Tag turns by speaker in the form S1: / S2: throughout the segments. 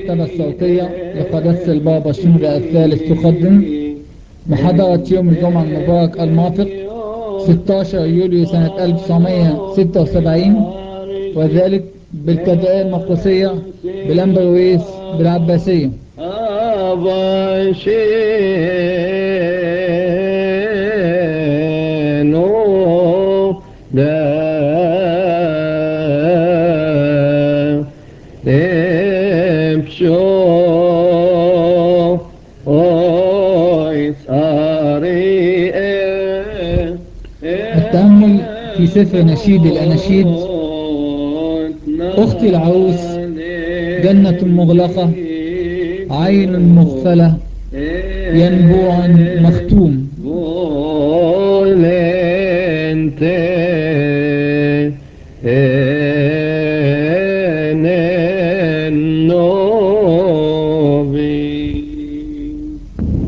S1: المكتبة الصوتية لقداسة البابا شنودة الثالث تقدم محاضرة يوم الجمعة المبارك الموافق 16 يوليو سنة 1976 وذلك بالكدائية المقدسية بالأمبرويس بالعباسية
S2: أبشينو دا امشو اويس اري
S1: التأمل في سفر نشيد الأناشيد أختي العروس جنة مغلقة عين مغفلة ينبوع مختوم
S2: volente en novi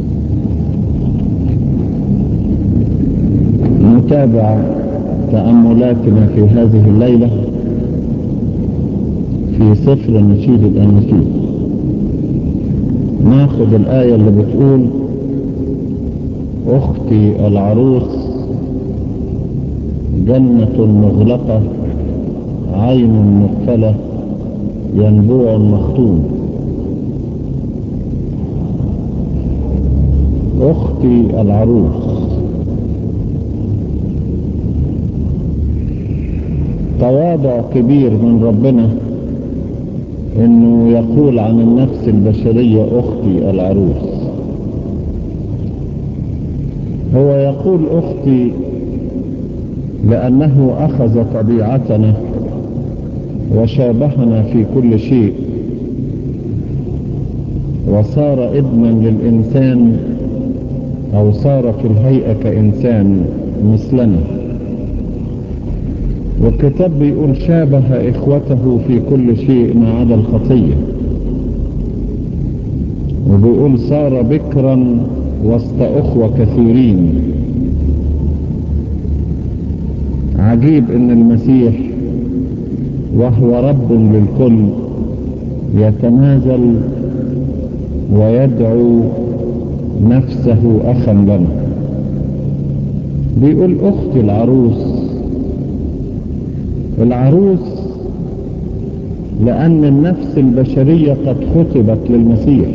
S3: نتابع تأملاتنا في هذه الليلة في سفر النشيد الأناشيد ناخد الآية اللي بتقول أختي العروس جنة مغلقة عين مقفلة ينبوع مختوم أختي العروس تواضع كبير من ربنا انه يقول عن النفس البشرية اختي العروس هو يقول اختي لانه اخذ طبيعتنا وشابهنا في كل شيء وصار ابنا للانسان او صار في الهيئة كانسان مثلنا والكتاب بيقول شابه اخوته في كل شيء ما عدا الخطية وبيقول صار بكرا وسط اخوة كثيرين عجيب ان المسيح وهو رب للكل يتنازل ويدعو نفسه اخا لنا بيقول اختي العروس العروس لأن النفس البشرية قد خطبت للمسيح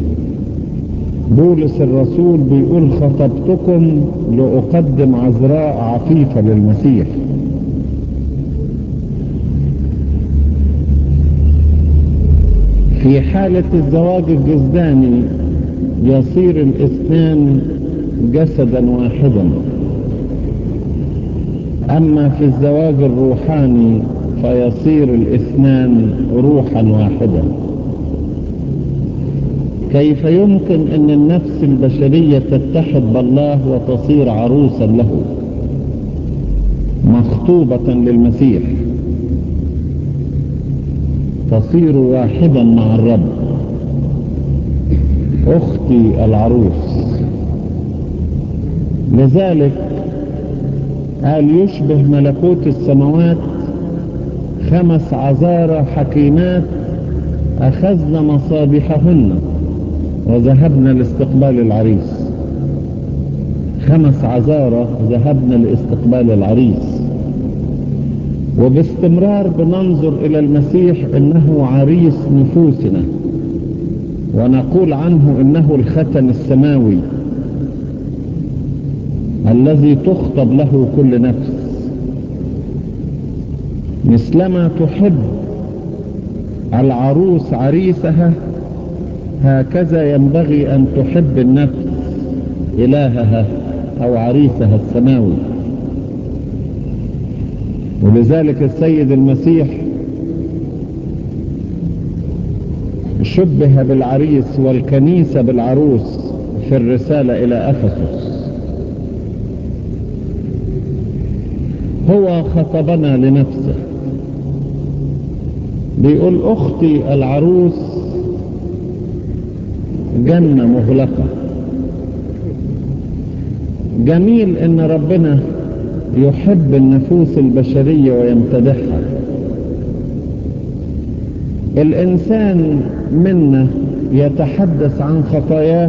S3: بولس الرسول بيقول خطبتكم لأقدم عذراء عفيفة للمسيح في حالة الزواج الجزداني يصير الاثنان جسدا واحدا أما في الزواج الروحاني فيصير الاثنان روحا واحدا كيف يمكن أن النفس البشرية تتحد بالله وتصير عروسا له مخطوبة للمسيح تصير واحدا مع الرب أختي العروس لذلك قال يشبه ملكوت السماوات خمس عذارى حكيمات أخذن مصابيحهن وذهبن لاستقبال العريس خمس عذارى ذهبن لاستقبال العريس وباستمرار بننظر إلى المسيح إنه عريس نفوسنا ونقول عنه إنه الختن السماوي الذي تخطب له كل نفس مثلما تحب العروس عريسها هكذا ينبغي أن تحب النفس إلهها أو عريسها السماوي ولذلك السيد المسيح شبه بالعريس والكنيسة بالعروس في الرسالة إلى أفسس هو خطبنا لنفسه بيقول أختي العروس جنة مغلقة جميل ان ربنا يحب النفوس البشرية ويمتدحها الانسان منا يتحدث عن خطاياه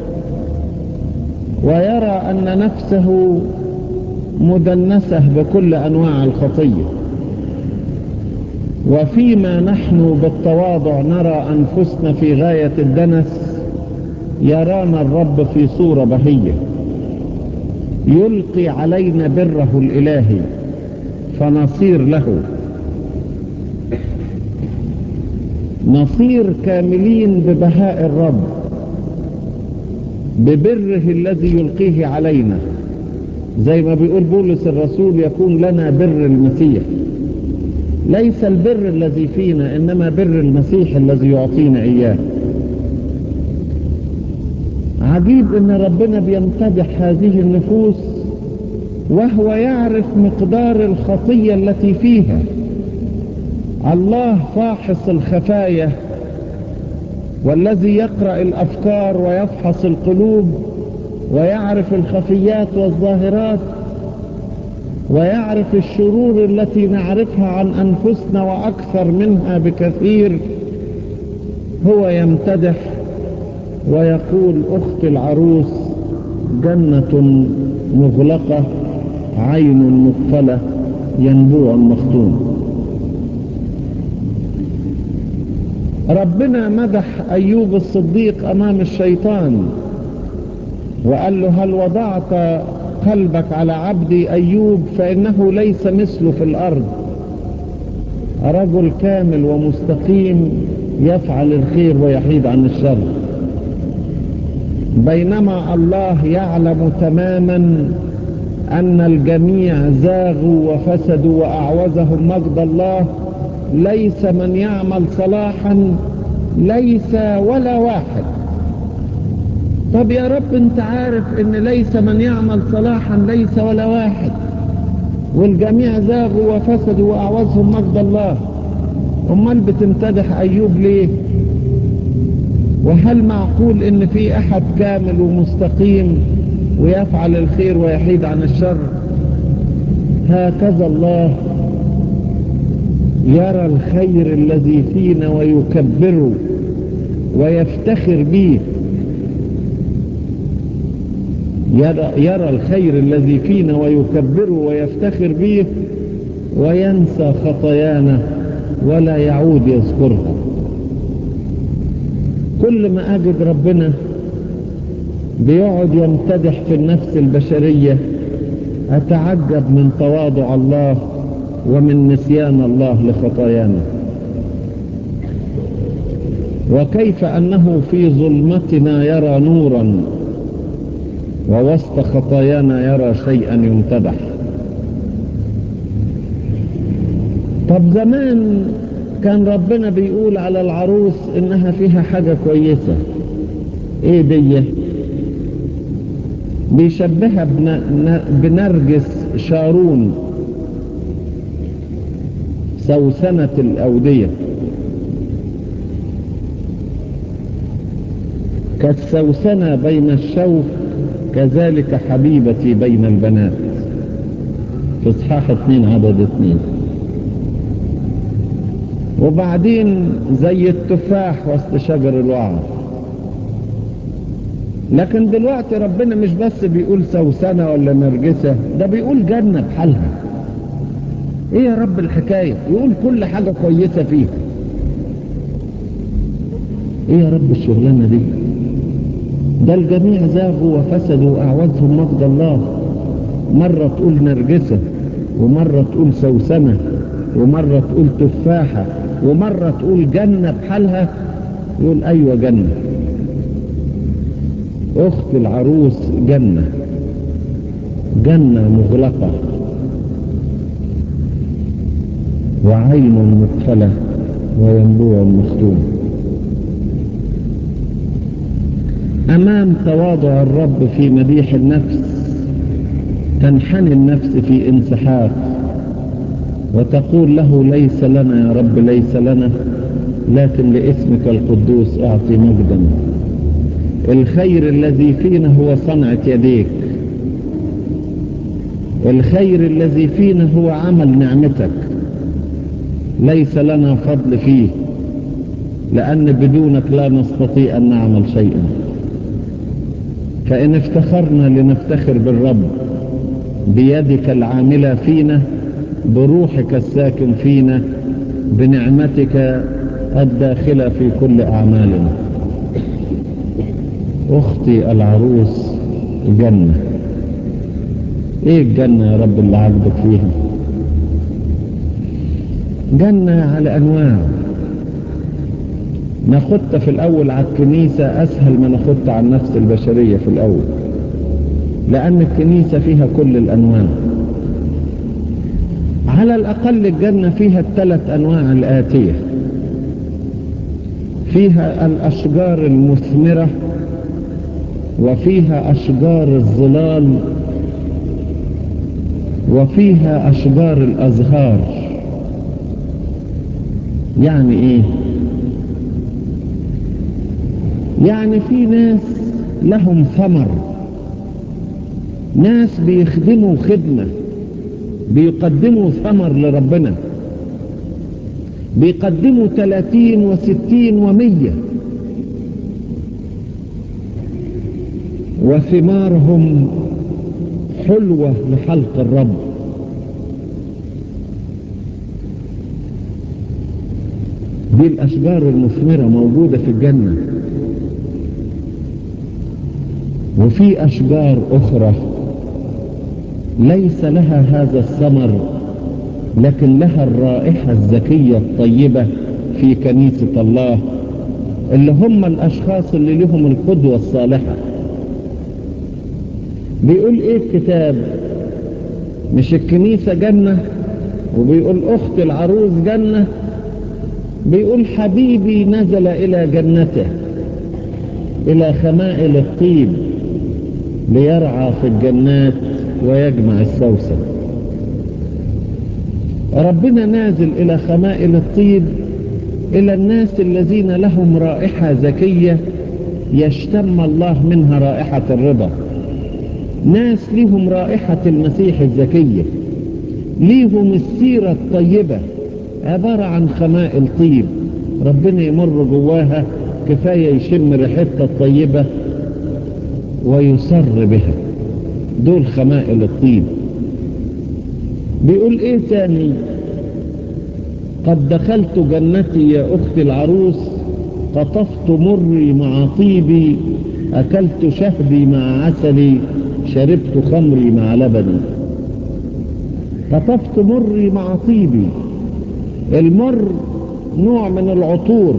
S3: ويرى أن نفسه مدنسة بكل أنواع الخطية وفيما نحن بالتواضع نرى أنفسنا في غاية الدنس يرانا الرب في صورة بهية يلقي علينا بره الإلهي فنصير له نصير كاملين ببهاء الرب ببره الذي يلقيه علينا زي ما بيقول بولس الرسول يكون لنا بر المسيح ليس البر الذي فينا إنما بر المسيح الذي يعطينا إياه عجيب ان ربنا بيمتدح هذه النفوس وهو يعرف مقدار الخطية التي فيها الله فاحص الخفايا والذي يقرأ الأفكار ويفحص القلوب ويعرف الخفيات والظاهرات ويعرف الشرور التي نعرفها عن أنفسنا وأكثر منها بكثير هو يمتدح ويقول أخت العروس جنة مغلقة عين مقفلة ينبوع مختوم ربنا مدح أيوب الصديق أمام الشيطان وقال له هل وضعت قلبك على عبدي أيوب فإنه ليس مثله في الأرض رجل كامل ومستقيم يفعل الخير ويحيد عن الشر بينما الله يعلم تماما أن الجميع زاغوا وفسدوا وأعوزهم مجد الله ليس من يعمل صلاحا ليس ولا واحد طب يا رب انت عارف ان ليس من يعمل صلاحا ليس ولا واحد والجميع زاغوا وفسدوا وأعوزهم مجد الله امال بتمتدح ايوب ليه وهل معقول ان في احد كامل ومستقيم ويفعل الخير ويحيد عن الشر هكذا الله يرى الخير الذي فينا ويكبره ويفتخر به يرى, يرى الخير الذي فينا ويكبره ويفتخر به وينسى خطايانا ولا يعود يذكرها كل ما أجد ربنا بيقعد يمتدح في النفس البشرية أتعجب من تواضع الله ومن نسيان الله لخطايانا وكيف أنه في ظلمتنا يرى نورا ووسط خطايانا يرى شيئا يمتدح طب زمان كان ربنا بيقول على العروس انها فيها حاجة كويسة ايه دي بيشبهها بنرجس شارون سوسنة الأودية كالسوسنة بين الشوك كذلك حبيبتي بين البنات في اصحاح اتنين عدد اتنين وبعدين زي التفاح وسط شجر الوعر لكن دلوقتي ربنا مش بس بيقول سوسنة ولا نرجسة ده بيقول جنة بحالها ايه يا رب الحكاية يقول كل حاجة كويسة فيها ايه يا رب الشغلانة دي ده الجميع زاغوا وفسدوا وأعوزهم مجد الله مرة تقول نرجسة ومرة تقول سوسنة ومرة تقول تفاحة ومرة تقول جنة بحالها يقول أيوة جنة أخت العروس جنة جنة مغلقة وعين مقفلة وينبوع مختوم أمام تواضع الرب في مديح النفس تنحني النفس في انسحاق وتقول له ليس لنا يا رب ليس لنا لكن لاسمك القدوس اعطي مجدا الخير الذي فينا هو صنعة يديك الخير الذي فينا هو عمل نعمتك ليس لنا فضل فيه لأن بدونك لا نستطيع أن نعمل شيئا فإن افتخرنا لنفتخر بالرب بيدك العاملة فينا بروحك الساكن فينا بنعمتك الداخلة في كل أعمالنا أختي العروس جنة إيه الجنة يا رب اللي عجبك فيها جنة على أنواع ناخدها في الأول على الكنيسة أسهل ما ناخدها على النفس البشرية في الأول لأن الكنيسة فيها كل الأنواع على الأقل الجنة فيها الثلاث أنواع الآتية فيها الأشجار المثمرة وفيها أشجار الظلال وفيها أشجار الأزهار يعني إيه يعني في ناس لهم ثمر ناس بيخدموا خدمة بيقدموا ثمر لربنا بيقدموا ثلاثين وستين ومية وثمارهم حلوة لحلق الرب دي الأشجار المثمرة موجودة في الجنة وفي أشجار أخرى ليس لها هذا الثمر لكن لها الرائحة الزكية الطيبة في كنيسة الله اللي هم الأشخاص اللي لهم القدوة الصالحة بيقول ايه الكتاب مش الكنيسة جنة وبيقول اخت العروس جنة بيقول حبيبي نزل الى جنته الى خمائل الطيب ليرعى في الجنات ويجمع السوسن ربنا نازل الى خمائل الطيب الى الناس الذين لهم رائحة زكية يشتم الله منها رائحة الرضا ناس ليهم رائحة المسيح الزكية ليهم السيرة الطيبة عبارة عن خمائل طيب ربنا يمر جواها كفاية يشم ريحتها الطيبة ويصر بها دول خمائل الطيب بيقول ايه تاني قد دخلت جنتي يا اختي العروس قطفت مري مع طيبي اكلت شهدي مع عسلي شربت خمري مع لبني قطفت مري مع طيبي المر نوع من العطور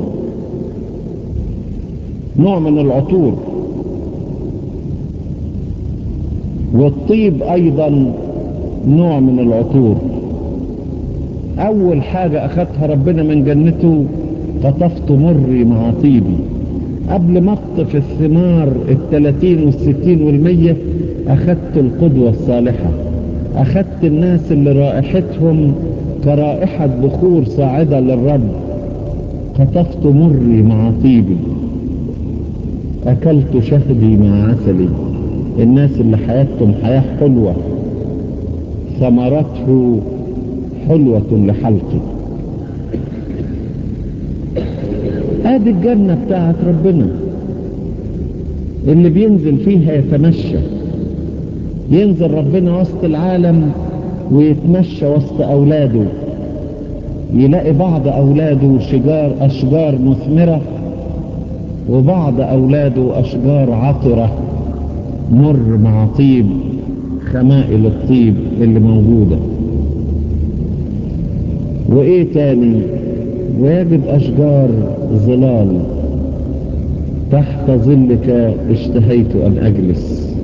S3: نوع من العطور والطيب ايضا نوع من العطور اول حاجة اخذتها ربنا من جنته قطفت مري مع طيبي قبل ما اقطف الثمار الثلاثين والستين والمية اخذت القدوة الصالحة اخذت الناس اللي رائحتهم كرائحة بخور صاعدة للرب قطفت مري مع طيبي اكلت شهدي مع عسلي الناس اللي حياتهم حياة حلوة ثمرته حلوة لحلقي ادي الجنة بتاعت ربنا اللي بينزل فيها يتمشى ينزل ربنا وسط العالم ويتمشى وسط اولاده يلاقي بعض اولاده شجار اشجار مثمرة وبعض اولاده اشجار عطرة مر مع طيب خمائل الطيب اللي موجودة وايه تاني ويجد اشجار ظلال تحت ظلك اشتهيت ان اجلس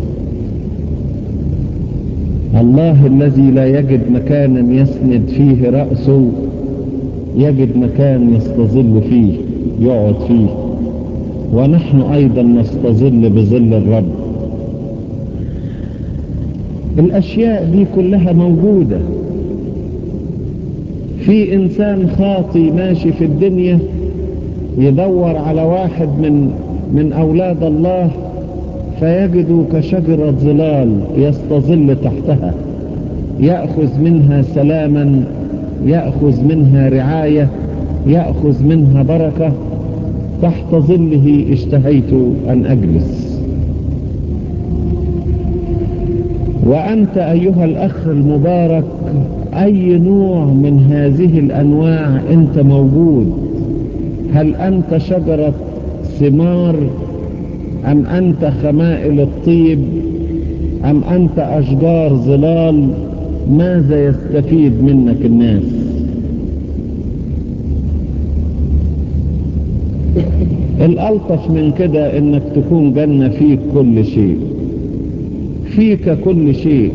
S3: الله الذي لا يجد مكانا يسند فيه رأسه يجد مكان يستظل فيه يقعد فيه ونحن ايضا نستظل بظل الرب الاشياء دي كلها موجودة في انسان خاطي ماشي في الدنيا يدور على واحد من من اولاد الله فيجد كشجرة ظلال يستظل تحتها يأخذ منها سلاما يأخذ منها رعاية يأخذ منها بركة تحت ظله اشتهيت أن أجلس وأنت أيها الأخ المبارك أي نوع من هذه الأنواع أنت موجود هل أنت شجرة ثمار أم أنت خمائل الطيب أم أنت أشجار ظلال ماذا يستفيد منك الناس الألطف من كده إنك تكون جنة فيك كل شيء فيك كل شيء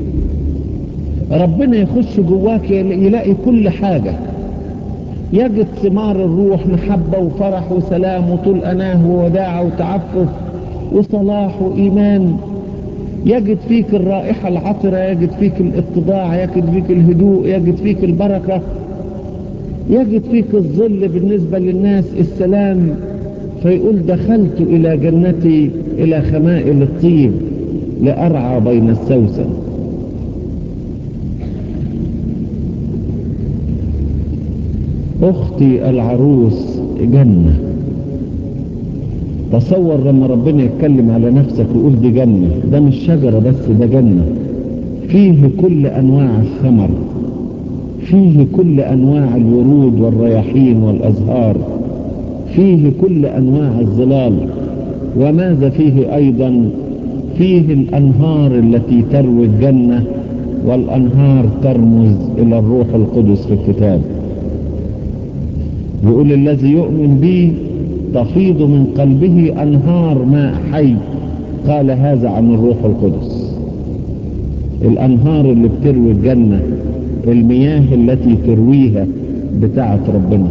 S3: ربنا يخش جواك يلاقي كل حاجة يجد ثمار الروح محبة وفرح وسلام وطول أناه ووداعة وتعفف وصلاح وإيمان يجد فيك الرائحة العطرة يجد فيك الاتضاع يجد فيك الهدوء يجد فيك البركة يجد فيك الظل بالنسبة للناس السلام فيقول دخلت إلى جنتي إلى خمائل الطيب لأرعى بين السوسن أختي العروس جنة تصور لما ربنا يتكلم على نفسك ويقول دي جنة ده مش شجرة بس ده جنة فيه كل أنواع الثمر فيه كل أنواع الورود والرياحين والأزهار فيه كل أنواع الظلال وماذا فيه أيضا فيه الأنهار التي تروي الجنة والأنهار ترمز إلى الروح القدس في الكتاب يقول الذي يؤمن بي تفيض من قلبه أنهار ماء حي قال هذا عن الروح القدس الأنهار اللي بتروي الجنة المياه التي ترويها بتاعة ربنا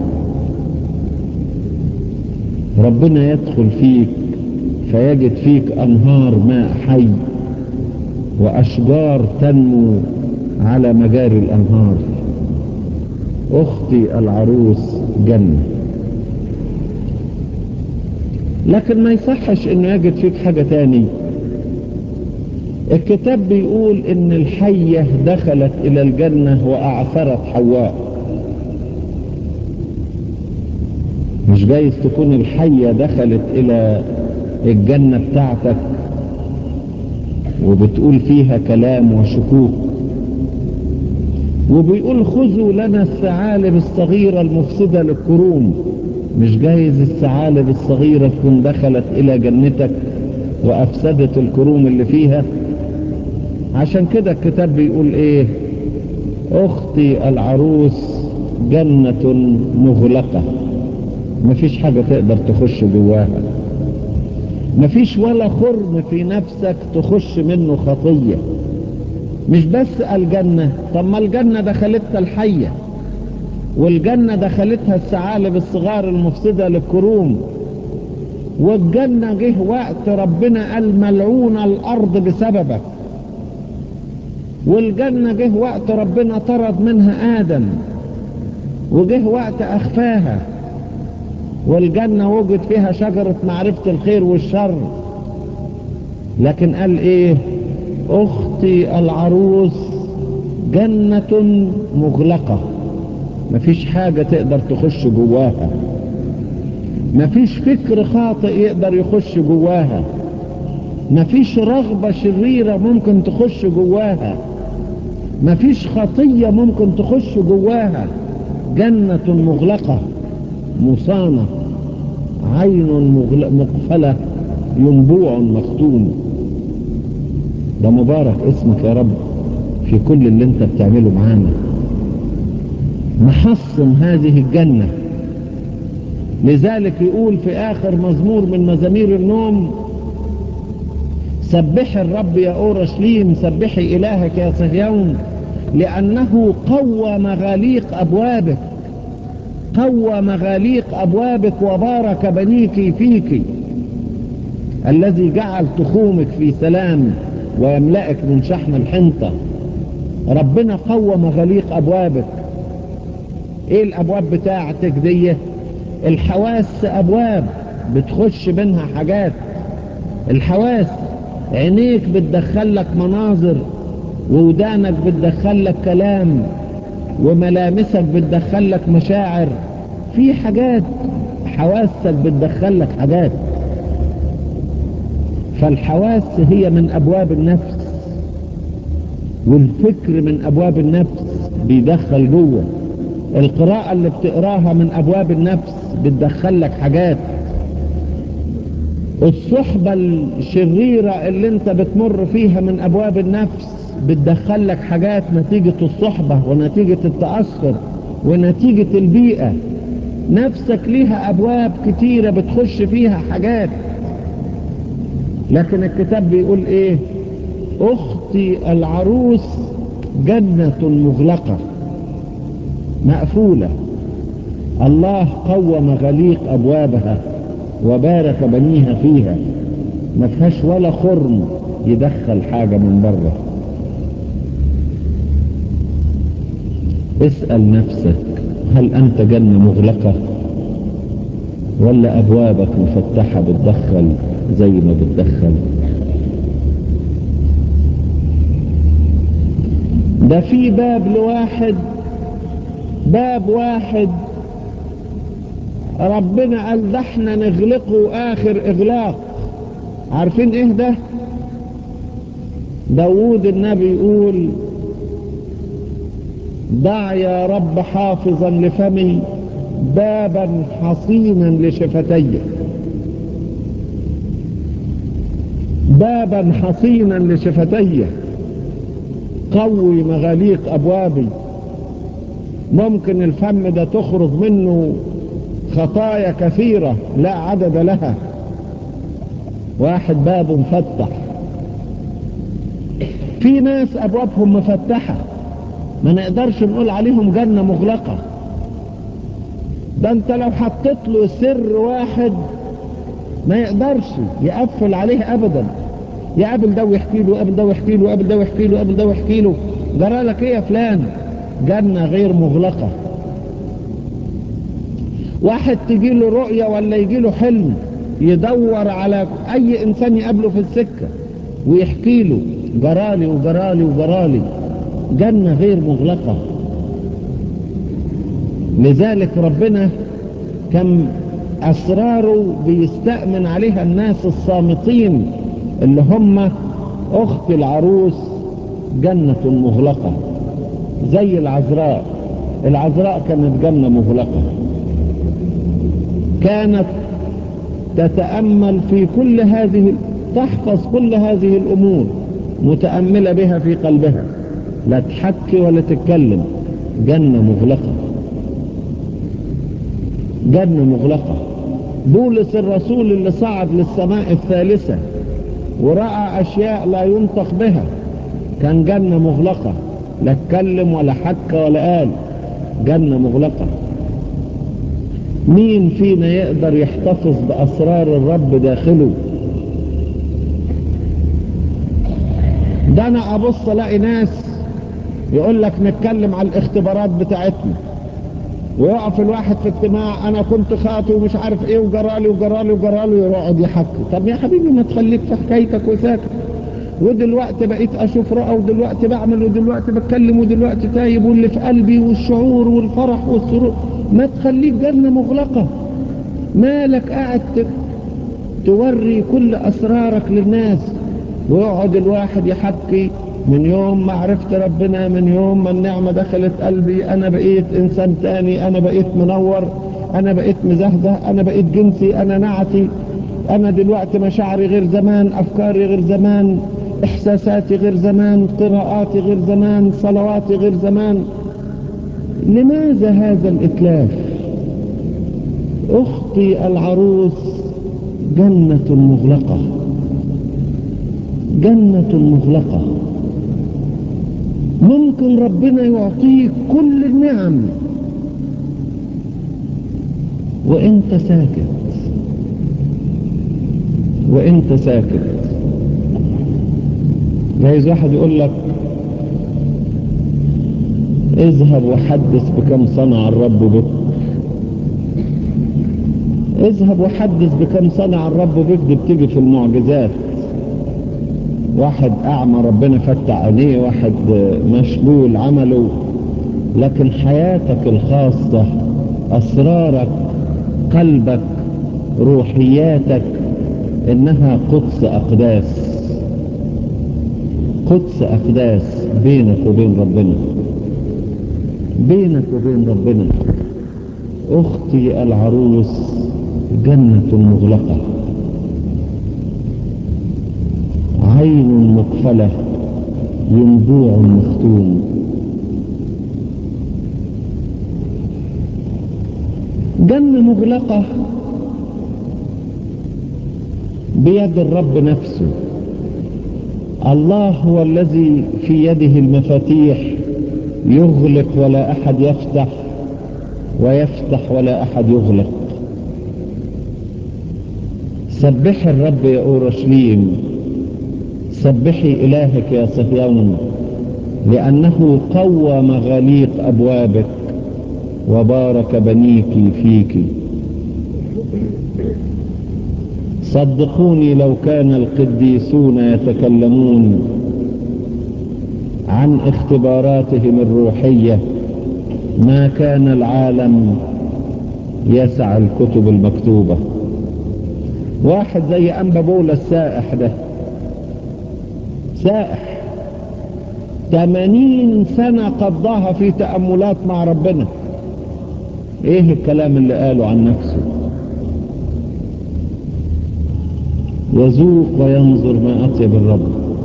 S3: ربنا يدخل فيك فيجد فيك أنهار ماء حي وأشجار تنمو على مجاري الأنهار أختي العروس جنة لكن ما يصحش انه يجد فيك حاجة تاني الكتاب بيقول ان الحية دخلت الى الجنة واعثرت حواء مش جايز تكون الحية دخلت الى الجنة بتاعتك وبتقول فيها كلام وشكوك وبيقول خذوا لنا الثعالب الصغيرة المفسدة للكروم مش جايز الثعالب الصغيرة تكون دخلت الى جنتك وافسدت الكروم اللي فيها عشان كده الكتاب بيقول ايه اختي العروس جنة مغلقة مفيش حاجة تقدر تخش جواها مفيش ولا خرم في نفسك تخش منه خطية مش بس الجنة طب ما الجنة دخلتها الحية والجنة دخلتها الثعالب الصغار المفسدة للكروم والجنة جه وقت ربنا قال ملعون الأرض بسببك والجنة جه وقت ربنا طرد منها آدم وجه وقت أخفاها والجنة وجد فيها شجرة معرفة الخير والشر لكن قال ايه اختي العروس جنة مغلقة مفيش حاجة تقدر تخش جواها مفيش فكر خاطئ يقدر يخش جواها مفيش رغبة شريرة ممكن تخش جواها مفيش خطية ممكن تخش جواها جنة مغلقة مصانة عين مقفلة ينبوع مختوم ده مبارك اسمك يا رب في كل اللي انت بتعمله معانا محصن هذه الجنة لذلك يقول في آخر مزمور من مزامير النوم سبحي الرب يا أورشليم سبحي إلهك يا صهيون لأنه قوى مغاليق أبوابك قوى مغاليق أبوابك وبارك بنيك فيك الذي جعل تخومك في سلام ويملأك من شحم الحنطة ربنا قوى مغاليق أبوابك ايه الأبواب بتاعتك دي الحواس أبواب بتخش منها حاجات الحواس عينيك بتدخلك مناظر وودانك بتدخلك كلام وملامسك بتدخلك مشاعر في حاجات حواسك بتدخل لك حاجات فالحواس هي من ابواب النفس والفكر من ابواب النفس بيدخل جوه القراءة اللي بتقراها من ابواب النفس بتدخل لك حاجات الصحبة الشريرة اللي انت بتمر فيها من ابواب النفس بتدخل لك حاجات نتيجة الصحبة ونتيجة التأثر ونتيجة البيئة نفسك ليها ابواب كتيرة بتخش فيها حاجات لكن الكتاب بيقول ايه اختي العروس جنة مغلقة مقفولة الله قوم غليق ابوابها وبارك بنيها فيها ما فيهاش ولا خرم يدخل حاجة من بره اسأل نفسك هل انت جنة مغلقة ولا ابوابك مفتحة بتدخل زي ما بتدخل ده في باب لواحد باب واحد ربنا قال ده احنا نغلقه اخر اغلاق عارفين ايه ده داود النبي يقول ضع يا رب حافظا لفمي بابا حصينا لشفتي بابا حصينا لشفتي قوي مغاليق ابوابي ممكن الفم ده تخرج منه خطايا كثيرة لا عدد لها واحد باب مفتح في ناس ابوابهم مفتحة ما نقدرش نقول عليهم جنة مغلقة ده انت لو حطيت له سر واحد ما يقدرش يقفل عليه ابدا يقابل ده ويحكي له يقابل ده ويحكي له يقابل ده ويحكي له يقابل ده ويحكي له جرى لك ايه يا فلان جنة غير مغلقة واحد تجي له رؤية ولا يجي له حلم يدور على اي انسان يقابله في السكة ويحكي له جرالي وجرالي وجرالي جنة غير مغلقة لذلك ربنا كم اسراره بيستأمن عليها الناس الصامتين اللي هم اخت العروس جنة مغلقة زي العذراء العذراء كانت جنة مغلقة كانت تتأمل في كل هذه تحفظ كل هذه الأمور متأملة بها في قلبها لا تحكي ولا تتكلم جنة مغلقة جنة مغلقة بولس الرسول اللي صعد للسماء الثالثة ورأى أشياء لا ينطق بها كان جنة مغلقة لا اتكلم ولا حك ولا قال جنة مغلقة مين فينا يقدر يحتفظ بأسرار الرب داخله ده انا ابص الاقي ناس يقول لك نتكلم على الاختبارات بتاعتنا ويقف الواحد في اجتماع انا كنت خاطي ومش عارف ايه وجرالي وجرالي وجرالي ويقعد يحكي طب يا حبيبي ما تخليك في حكايتك وساكت ودلوقتي بقيت اشوف رؤى ودلوقتي بعمل ودلوقتي بتكلم ودلوقتي تايب واللي في قلبي والشعور والفرح والسرور ما تخليك جنة مغلقة مالك قاعد توري كل اسرارك للناس ويقعد الواحد يحكي من يوم ما عرفت ربنا من يوم ما النعمة دخلت قلبي انا بقيت انسان تاني انا بقيت منور انا بقيت مزهزه انا بقيت جنسي انا نعتي انا دلوقتي مشاعري غير زمان افكاري غير زمان احساساتي غير زمان قراءاتي غير زمان صلواتي غير زمان لماذا هذا الاتلاف اختي العروس جنة مغلقة جنة مغلقة ممكن ربنا يعطيك كل النعم وانت ساكت وانت ساكت جايز واحد يقول لك اذهب وحدث بكم صنع الرب بك اذهب وحدث بكم صنع الرب بك دي بتيجي في المعجزات واحد اعمى ربنا فتح عينيه واحد مشلول عمله لكن حياتك الخاصة أسرارك قلبك روحياتك إنها قدس أقداس قدس أقداس بينك وبين ربنا بينك وبين ربنا أختي العروس جنة مغلقة عين مقفلة ينبوع مختوم جنة مغلقة بيد الرب نفسه الله هو الذي في يده المفاتيح يغلق ولا أحد يفتح ويفتح ولا أحد يغلق سبحي الرب يا أورشليم سبحي إلهك يا صهيون لأنه قوى مغاليق أبوابك وبارك بنيك فيك صدقوني لو كان القديسون يتكلمون عن اختباراتهم الروحية ما كان العالم يسع الكتب المكتوبة واحد زي أنبا بولا السائح ده سائح 80 سنة قضاها في تأملات مع ربنا ايه الكلام اللي قاله عن نفسه يذوق وينظر ما أطيب الرب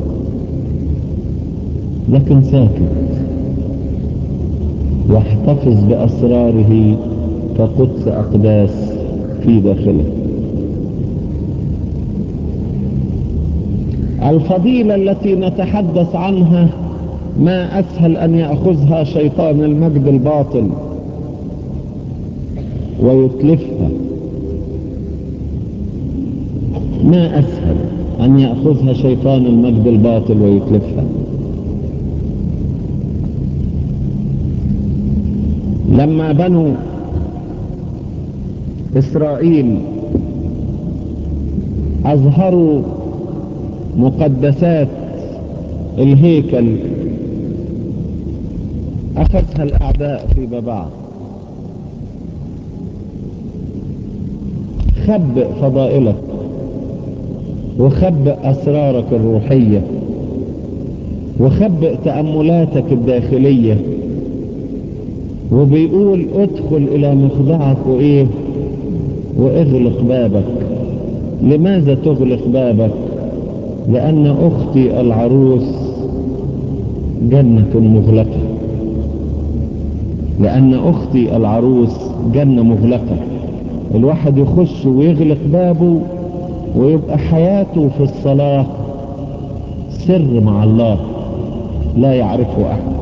S3: لكن ساكت واحتفظ بأسراره كقدس أقداس في داخله الفضيلة التي نتحدث عنها ما أسهل أن يأخذها شيطان المجد الباطل ويتلفها ما أسهل أن يأخذها شيطان المجد الباطل ويتلفها لما بنوا إسرائيل أظهروا مقدسات الهيكل أخذها الأعداء فيما بعد خبئ فضائلك وخبئ أسرارك الروحية وخبئ تأملاتك الداخلية وبيقول ادخل إلى مخدعك وإيه واغلق بابك لماذا تغلق بابك لأن أختي العروس جنة مغلقة لأن أختي العروس جنة مغلقة الواحد يخش ويغلق بابه ويبقى حياته في الصلاة سر مع الله لا يعرفه أحد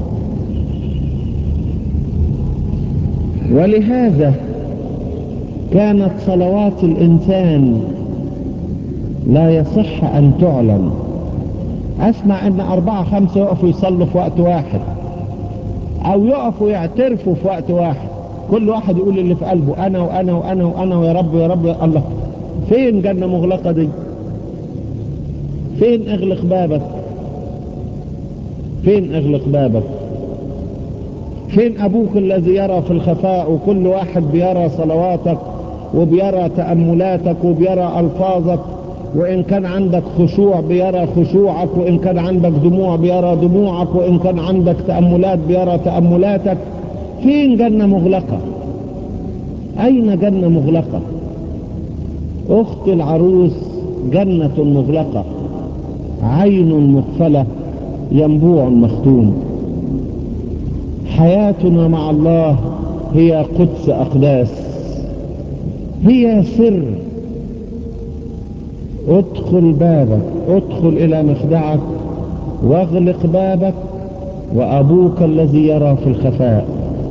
S3: ولهذا كانت صلوات الإنسان لا يصح أن تعلن أسمع أن أربعة خمسة يقفوا يصلوا في وقت واحد أو يقفوا يعترفوا في وقت واحد كل واحد يقول اللي في قلبه أنا وأنا وأنا وأنا ويا رب يا رب يا الله فين جنة مغلقة دي فين اغلق بابك فين اغلق بابك فين ابوك الذي يرى في الخفاء وكل واحد بيرى صلواتك وبيرى تأملاتك وبيرى ألفاظك وإن كان عندك خشوع بيرى خشوعك وإن كان عندك دموع بيرى دموعك وإن كان عندك تأملات بيرى تأملاتك فين جنة مغلقة أين جنة مغلقة أخت العروس جنة مغلقة عين مقفلة ينبوع مختوم حياتنا مع الله هي قدس أقداس هي سر ادخل بابك ادخل إلى مخدعك واغلق بابك وأبوك الذي يرى في الخفاء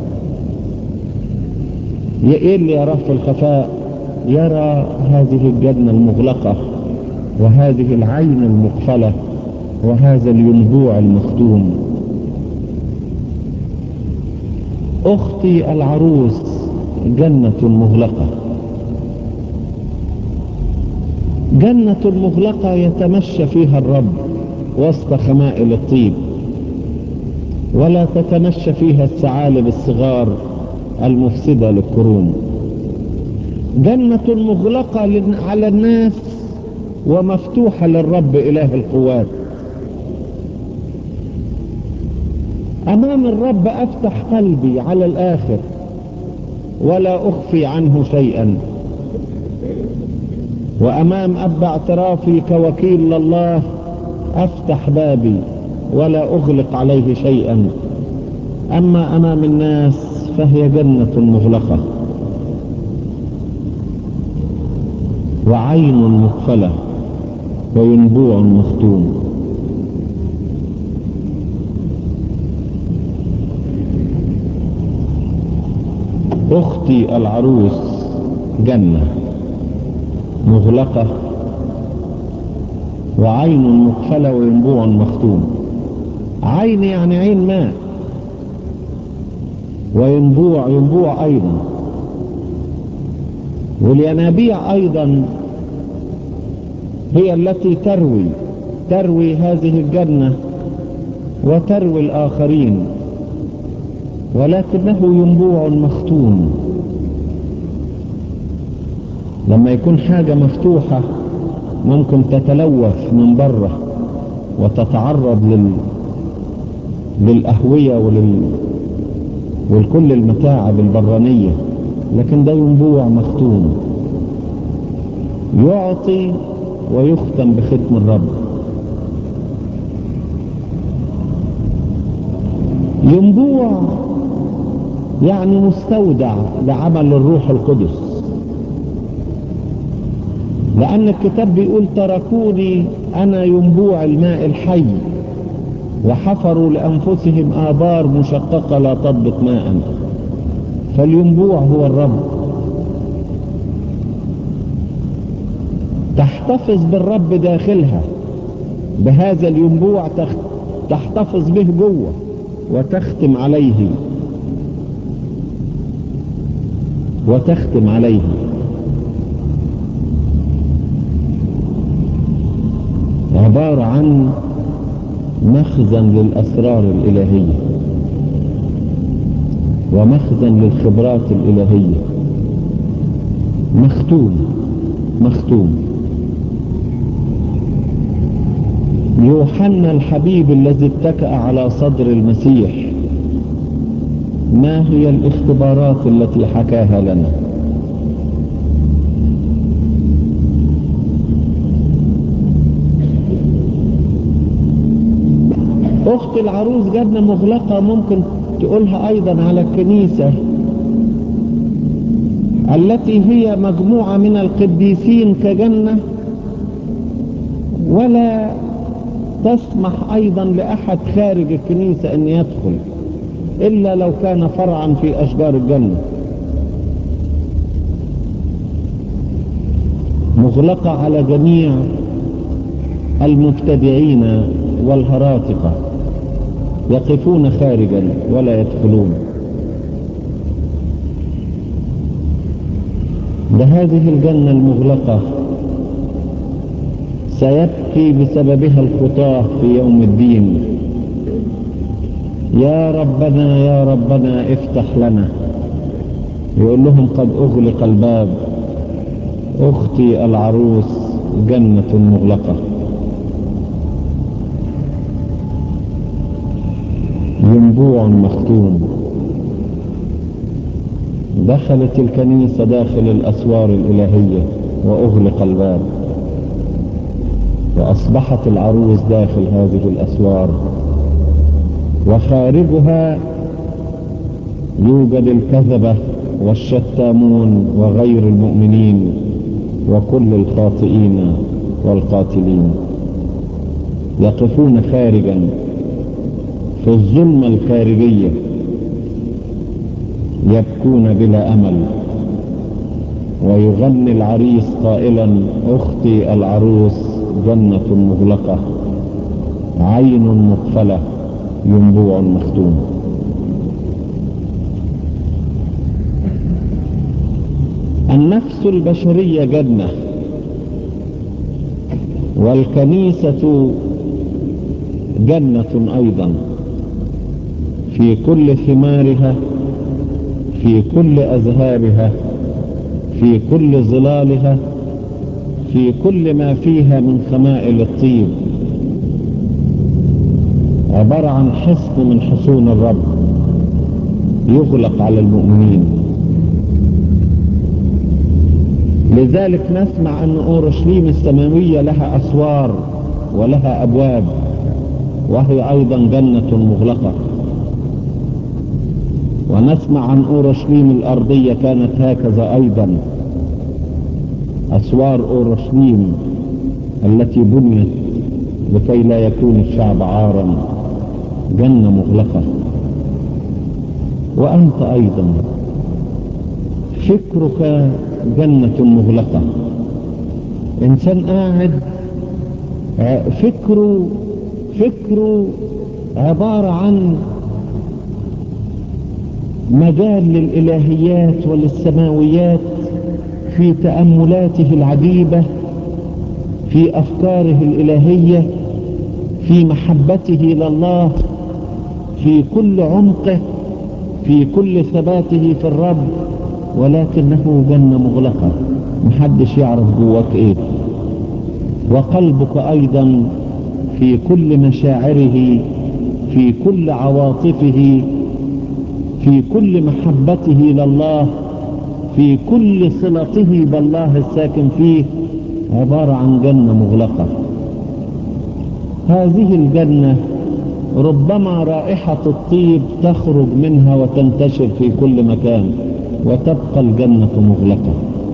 S3: ايه اللي يراه في الخفاء يرى هذه الجنة المغلقة وهذه العين المقفلة وهذا الينبوع المختوم أختي العروس جنة مغلقة جنة مغلقة يتمشى فيها الرب وسط خمائل الطيب ولا تتمشى فيها الثعالب الصغار المفسدة للقرون جنة مغلقة لن- على الناس ومفتوحة للرب إله القوات أمام الرب أفتح قلبي على الآخر ولا أخفي عنه شيئا وأمام أب اعترافي كوكيل لله أفتح بابي ولا أغلق عليه شيئا أما أمام الناس فهي جنة مغلقة وعين مقفلة وينبوع مختوم أختي العروس جنة مغلقة وعين مقفلة وينبوع مختوم عين يعني عين ماء وينبوع ينبوع أيضا والينابيع أيضا هي التي تروي تروي هذه الجنة وتروي الآخرين ولكنه ينبوع مختوم لما يكون حاجة مفتوحة ممكن تتلوث من بره وتتعرض لل... للأهوية ولل... ولكل المتاعب البرانية لكن ده ينبوع مختوم يعطي ويختم بختم الرب ينبوع يعني مستودع لعمل الروح القدس لأن الكتاب بيقول تركوني أنا ينبوع الماء الحي وحفروا لأنفسهم آبار مشققة لا تضبط ماء فالينبوع هو الرب تحتفظ بالرب داخلها بهذا الينبوع تخ- تحتفظ به جوه وتختم عليه وتختم عليه عبارة عن مخزن للأسرار الإلهية ومخزن للخبرات الإلهية مختوم مختوم يوحنا الحبيب الذي اتكأ على صدر المسيح ما هي الاختبارات التي حكاها لنا اخت العروس جنة مغلقة ممكن تقولها ايضا على الكنيسة التي هي مجموعة من القديسين كجنة ولا تسمح ايضا لاحد خارج الكنيسة ان يدخل الا لو كان فرعا في اشجار الجنة مغلقة على جميع المبتدعين والهراطقة يقفون خارجا ولا يدخلون بهذه الجنة المغلقة سيبكي بسببها الخطاة في يوم الدين يا ربنا يا ربنا افتح لنا يقول لهم قد اغلق الباب اختي العروس جنة مغلقة ينبوع مختوم دخلت الكنيسة داخل الأسوار الإلهية وأغلق الباب وأصبحت العروس داخل هذه الأسوار وخارجها يوجد الكذبة والشتامون وغير المؤمنين وكل الخاطئين والقاتلين يقفون خارجا في الظلمة الخارجية يبكون بلا أمل ويغني العريس قائلا أختي العروس جنة مغلقة عين مقفلة ينبوع مختوم النفس البشرية جنة والكنيسة جنة أيضا في كل ثمارها في كل أزهارها في كل ظلالها في كل ما فيها من خمائل الطيب عبارة عن حصن من حصون الرب يغلق على المؤمنين لذلك نسمع أن أورشليم السماوية لها أسوار ولها أبواب وهي أيضا جنة مغلقة ونسمع عن أورشليم الأرضية كانت هكذا أيضا أسوار أورشليم التي بنيت لكي لا يكون الشعب عارا جنة مغلقة وأنت أيضا فكرك جنة مغلقة إنسان قاعد فكره فكره عبارة عن مجال للإلهيات وللسماويات في تأملاته العجيبة في أفكاره الإلهية في محبته لله في كل عمقه في كل ثباته في الرب ولكنه جنة مغلقة محدش يعرف جواك ايه وقلبك ايضا في كل مشاعره في كل عواطفه في كل محبته لله في كل صلته بالله الساكن فيه عبارة عن جنة مغلقة هذه الجنة ربما رائحة الطيب تخرج منها وتنتشر في كل مكان وتبقى الجنة مغلقة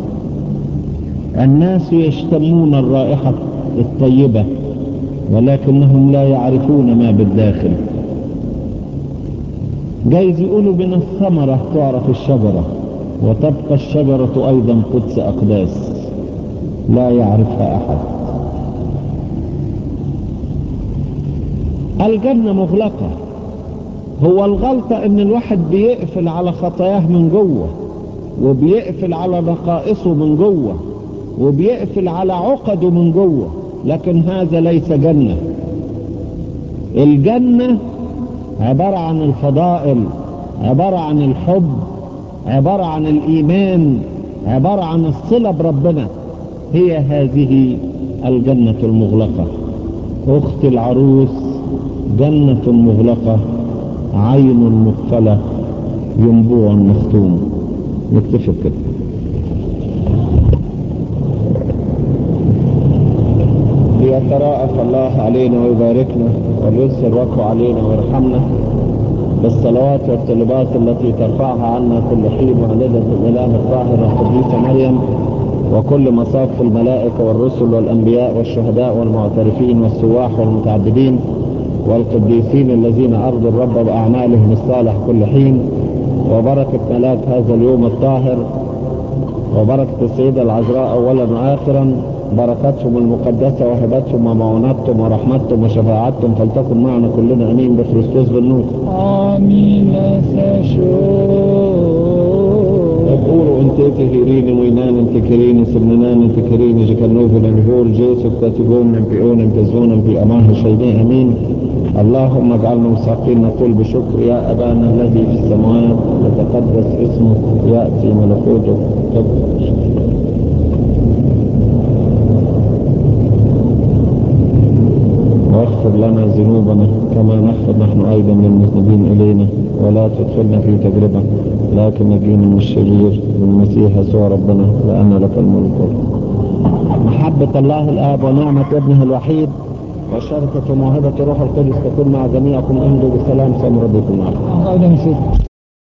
S3: الناس يشتمون الرائحة الطيبة ولكنهم لا يعرفون ما بالداخل جايز يقولوا من الثمرة تعرف الشجرة وتبقى الشجرة أيضا قدس أقداس لا يعرفها أحد الجنة مغلقة هو الغلطة ان الواحد بيقفل على خطاياه من جوه وبيقفل على نقائصه من جوه وبيقفل على عقده من جوه لكن هذا ليس جنة الجنة عبارة عن الفضائل عبارة عن الحب عبارة عن الإيمان عبارة عن الصلة بربنا هي هذه الجنة المغلقة أخت العروس جنة مغلقة عين مقفلة ينبوع مختوم نكتشف كده ليتراءف الله علينا ويباركنا وليسر وقعه علينا ويرحمنا بالصلوات والطلبات التي ترفعها عنا كل حين والدة الإله الطاهرة القديسة مريم وكل مصاف الملائكة والرسل والأنبياء والشهداء والمعترفين والسواح والمتعبدين والقديسين الذين أرضوا الرب بأعمالهم الصالح كل حين وبركة ملاك هذا اليوم الطاهر وبركة السيدة العذراء أولا وآخرا بركاتهم المقدسة وهباتهم ومعوناتهم ورحمتهم وشفاعتهم فلتكن معنا كلنا أمين بخريستوس بالنور
S1: آمين ساشو
S3: Eppure in te che chirini muinan in te chirini simnanan in te chirini جكنوه لنهول جيسف تاتبون من بيئون بزون بأماه شيدين أمين اللهم اجعلنا مستحقين نقول بشكر يا أبانا الذي في السماوات يتقدس اسمك يأتي ملكوتك واغفر لنا ذنوبنا كما نغفر نحن أيضا للمذنبين إلينا ولا تدخلنا في تجربة لكن نجينا من الشرير بالمسيح يسوع ربنا لأن لك الملك محبة الله الآب ونعمة ابنه الوحيد وشركة وموهبة روح القدس تكون مع جميعكم امضوا بسلام سمر بكم معكم
S1: أيضا ست